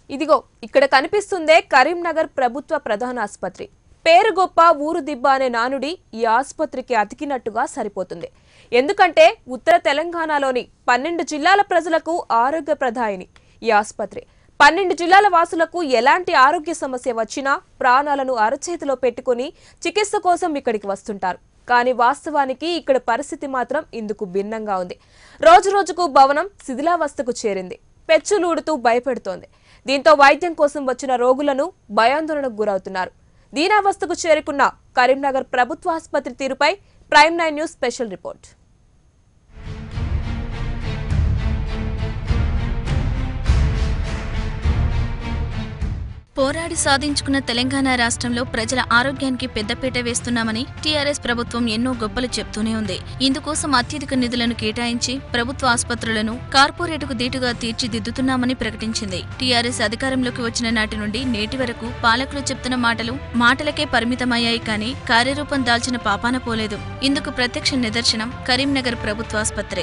ఇదిగో ఇక్కడ కనిపిస్తుందే కరీంనగర్ ప్రభుత్వ ప్రధాన ఆసుపత్రి పేరు గొప్ప ఊరు దిబ్బ అనే నానుడి ఈ ఆసుపత్రికి అతికినట్టుగా సరిపోతుంది ఎందుకంటే ఉత్తర తెలంగాణలోని పన్నెండు జిల్లాల ప్రజలకు ఆరోగ్య ప్రదాయిని ఈ ఆసుపత్రి పన్నెండు జిల్లాల వాసులకు ఎలాంటి ఆరోగ్య సమస్య వచ్చినా ప్రాణాలను అరచేతిలో పెట్టుకుని చికిత్స కోసం ఇక్కడికి వస్తుంటారు కానీ వాస్తవానికి ఇక్కడ పరిస్థితి మాత్రం ఇందుకు భిన్నంగా ఉంది రోజు రోజుకు భవనం శిథిలావస్థకు చేరింది పెచ్చులూడుతూ భయపెడుతోంది దీంతో వైద్యం కోసం వచ్చిన రోగులను భయాందోళనకు గురవుతున్నారు దీనావస్థకు చేరుకున్న కరీంనగర్ ప్రభుత్వ ఆసుపత్రి తీరుపై prime nine news special report పోరాడి సాధించుకున్న తెలంగాణ రాష్ట్రంలో ప్రజల ఆరోగ్యానికి పెద్దపీట వేస్తున్నామని టీఆర్ఎస్ ప్రభుత్వం ఎన్నో గొప్పలు చెప్తూనే ఉంది ఇందుకోసం అత్యధిక నిధులను కేటాయించి ప్రభుత్వ ఆసుపత్రులను కార్పొరేటుకు దీటుగా తీర్చిదిద్దుతున్నామని ప్రకటించింది టీఆర్ఎస్ అధికారంలోకి వచ్చిన నాటి నుండి నేటి వరకు పాలకులు చెప్తున్న మాటలు మాటలకే పరిమితమయ్యాయి కానీ కార్యరూపం దాల్చిన పాపాన పోలేదు ఇందుకు ప్రత్యక్ష నిదర్శనం కరీంనగర్ ప్రభుత్వాసుపత్రి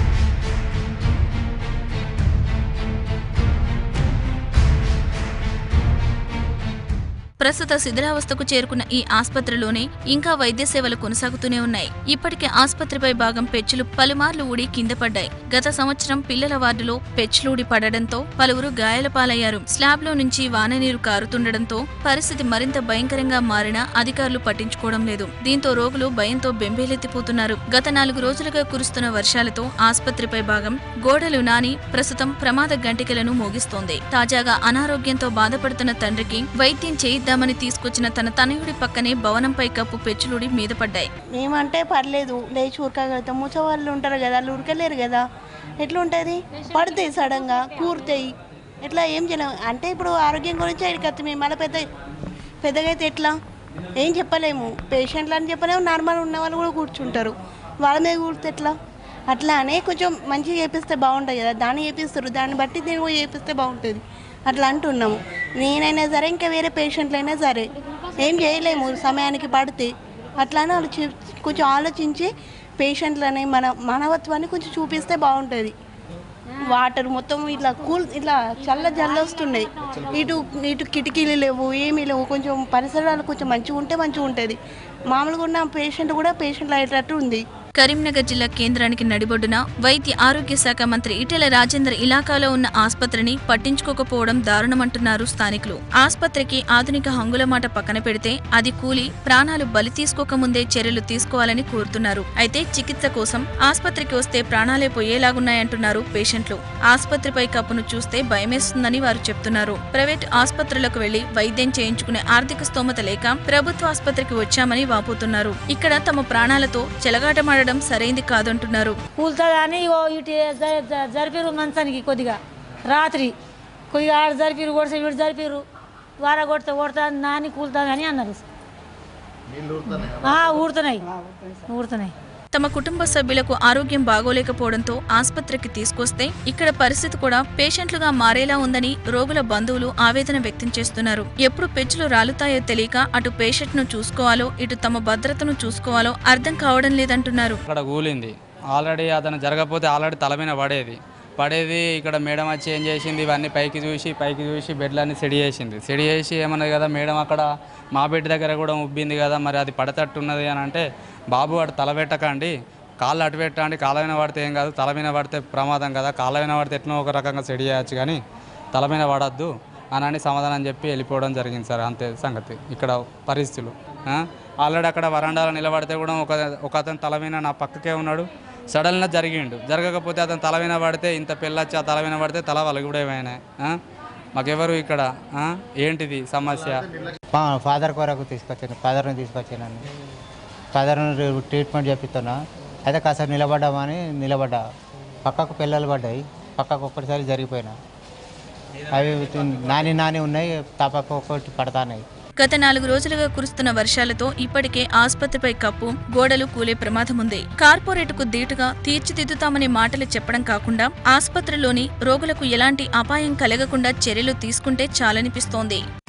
ప్రస్తుత శిథిలావస్థకు చేరుకున్న ఈ ఆసుపత్రిలోనే ఇంకా వైద్య సేవలు కొనసాగుతూనే ఉన్నాయి ఇప్పటికే ఆసుపత్రిపై భాగం పెచ్చులు పలుమార్లు ఊడి కింద పడ్డాయి గత సంవత్సరం పిల్లల వార్డులో పెచ్చులూడి పడడంతో పలువురు గాయాల పాలయ్యారు స్లాబ్ లో నుంచి వాననీరు కారుతుండడంతో పరిస్థితి మరింత భయంకరంగా మారినా అధికారులు పట్టించుకోవడం లేదు దీంతో రోగులు భయంతో బెంబేలెత్తిపోతున్నారు గత నాలుగు రోజులుగా కురుస్తున్న వర్షాలతో ఆసుపత్రిపై భాగం గోడలు నాని ప్రస్తుతం ప్రమాద గంటికలను మోగిస్తోంది తాజాగా అనారోగ్యంతో బాధపడుతున్న తండ్రికి వైద్యం చేయిద్దామని తీసుకొచ్చిన తన తనయుడి పక్కనే భవనంపై కప్పు పెచ్చులుడి మీద పడ్డాయి మేమంటే పర్లేదు లేచి ఉరకగలుగుతాం ముసవాళ్ళు ఉంటారు కదా వాళ్ళు ఉరకలేరు కదా ఎట్లా ఉంటుంది పడతాయి సడన్గా కూరుతాయి ఎట్లా ఏం చేయలేము అంటే ఇప్పుడు ఆరోగ్యం గురించి ఇక్కడికి వస్తే మేము మళ్ళీ పెద్ద పెద్దగా అయితే ఎట్లా ఏం చెప్పలేము పేషెంట్లు అని చెప్పలేము నార్మల్ ఉన్న వాళ్ళు కూడా కూర్చుంటారు వాళ్ళ మీద కూర్చుంటే ఎట్లా అట్లా అనే కొంచెం మంచిగా చేపిస్తే బాగుంటుంది కదా దాన్ని చేపిస్తారు దాన్ని బట్టి దీన్ని కూడా చేపిస్తే బాగుంటుంది అట్లా అంటున్నాము నేనైనా సరే ఇంకా వేరే పేషెంట్లు అయినా సరే ఏం చేయలేము సమయానికి పడితే అట్లానే ఆలోచి కొంచెం ఆలోచించి పేషెంట్లని మన మానవత్వాన్ని కొంచెం చూపిస్తే బాగుంటుంది వాటర్ మొత్తం ఇట్లా కూల్ ఇట్లా చల్ల జల్ల వస్తున్నాయి ఇటు ఇటు కిటికీలు లేవు ఏమీ లేవు కొంచెం పరిసరాలు కొంచెం మంచిగా ఉంటే మంచిగా ఉంటుంది మామూలుగా ఉన్న పేషెంట్ కూడా పేషెంట్ అయ్యేటట్టు ఉంది కరీంనగర్ జిల్లా కేంద్రానికి నడిబొడ్డున వైద్య ఆరోగ్య శాఖ మంత్రి ఈటెల రాజేందర్ ఇలాకాలో ఉన్న ఆసుపత్రిని పట్టించుకోకపోవడం దారుణమంటున్నారు స్థానికులు ఆసుపత్రికి ఆధునిక హంగుల మాట పక్కన పెడితే అది కూలి ప్రాణాలు బలి తీసుకోకముందే చర్యలు తీసుకోవాలని కోరుతున్నారు అయితే చికిత్స కోసం ఆసుపత్రికి వస్తే ప్రాణాలే పోయేలాగున్నాయంటున్నారు పేషెంట్లు ఆసుపత్రిపై కప్పును చూస్తే భయమేస్తుందని వారు చెప్తున్నారు ప్రైవేట్ ఆసుపత్రులకు వెళ్లి వైద్యం చేయించుకునే ఆర్థిక స్తోమత లేక ప్రభుత్వ ఆసుపత్రికి వచ్చామని వాపోతున్నారు ఇక్కడ తమ ప్రాణాలతో చెలగాటమాడడం సరైంది కాదంటున్నారు కూలుతుంది అని ఇగో ఇటు జ- జ- జరిపిరు మంచానికి కొద్దిగా రాత్రి కొద్దిగా ఆడ జరిపిరు కొడితే వీడు జరిపిరు వార కొడితే కొడతా నాని కూలుతుంది అని అన్నారు ఆ, ఊడుతున్నాయి ఊడుతున్నాయి తమ కుటుంబ సభ్యులకు ఆరోగ్యం బాగోలేకపోవడంతో ఆసుపత్రికి తీసుకొస్తే ఇక్కడ పరిస్థితి కూడా పేషెంట్లుగా మారేలా ఉందని రోగుల బంధువులు ఆవేదన వ్యక్తం చేస్తున్నారు ఎప్పుడు పెచ్చులు రాలుతాయో తెలియక అటు పేషెంట్ ను చూసుకోవాలో ఇటు తమ భద్రతను చూసుకోవాలో అర్థం కావడం లేదంటున్నారు అక్కడ కూలింది ఆల్రెడీ అతను జరగకపోతే ఆల్రెడీ తల మీద పడేది పడేది ఇక్కడ మేడం వచ్చి ఏం చేసింది ఇవన్నీ పైకి చూసి పైకి చూసి బెడ్లన్నీ సెడి చేసింది సెడి చేసి ఏమన్నది కదా మేడం అక్కడ మా బెడ్ దగ్గర కూడా ఉబ్బింది కదా మరి అది పడతట్టున్నది అని అంటే బాబు అటు తల పెట్టకండి కాళ్ళు అటు పెట్టండి కాళ్ళ మీద పడితే ఏం కాదు తల మీద పడితే ప్రమాదం కదా కాళ్ళ మీద పడితే ఎట్లా ఒక రకంగా సెడి చేయొచ్చు కానీ తల మీద పడద్దు అని అని సమాధానం చెప్పి వెళ్ళిపోవడం జరిగింది సార్ అంతే సంగతి ఇక్కడ పరిస్థితులు ఆ? ఆల్రెడీ అక్కడ వరండాలో నిలబడితే కూడా ఒక ఒక అతను తల మీద నా పక్కకే ఉన్నాడు సడన్గా జరిగిండు జరగకపోతే అతను తల మీద పడితే ఇంత పిల్లొచ్చి ఆ తల మీద పడితే తల వాళ్ళకి కూడా ఏమైనా ఆ? మాకెవరు ఇక్కడ ఆ? ఏంటిది సమస్య మా ఫాదర్ కొరకు తీసుకొచ్చాను ఫాదర్ని తీసుకొచ్చాను ఫాదర్ని ట్రీట్మెంట్ చేపిస్తున్నా అయితే కాసేపు నిలబడ్డామని నిలబడ్డా పక్కకు పిల్లలు పడ్డాయి పక్కకు ఒక్కటిసారి జరిగిపోయినా అవి నాని నాని ఉన్నాయి తప్పక ఒక్కటి పడతాయి గత నాలుగు రోజులుగా కురుస్తున్న వర్షాలతో ఇప్పటికే ఆసుపత్రిపై కప్పు గోడలు కూలే ప్రమాదం ఉంది కార్పొరేటుకు దీటుగా తీర్చిదిద్దుతామనే మాటలు చెప్పడం కాకుండా ఆసుపత్రిలోని రోగులకు ఎలాంటి అపాయం కలగకుండా చర్యలు తీసుకుంటే చాలనిపిస్తోంది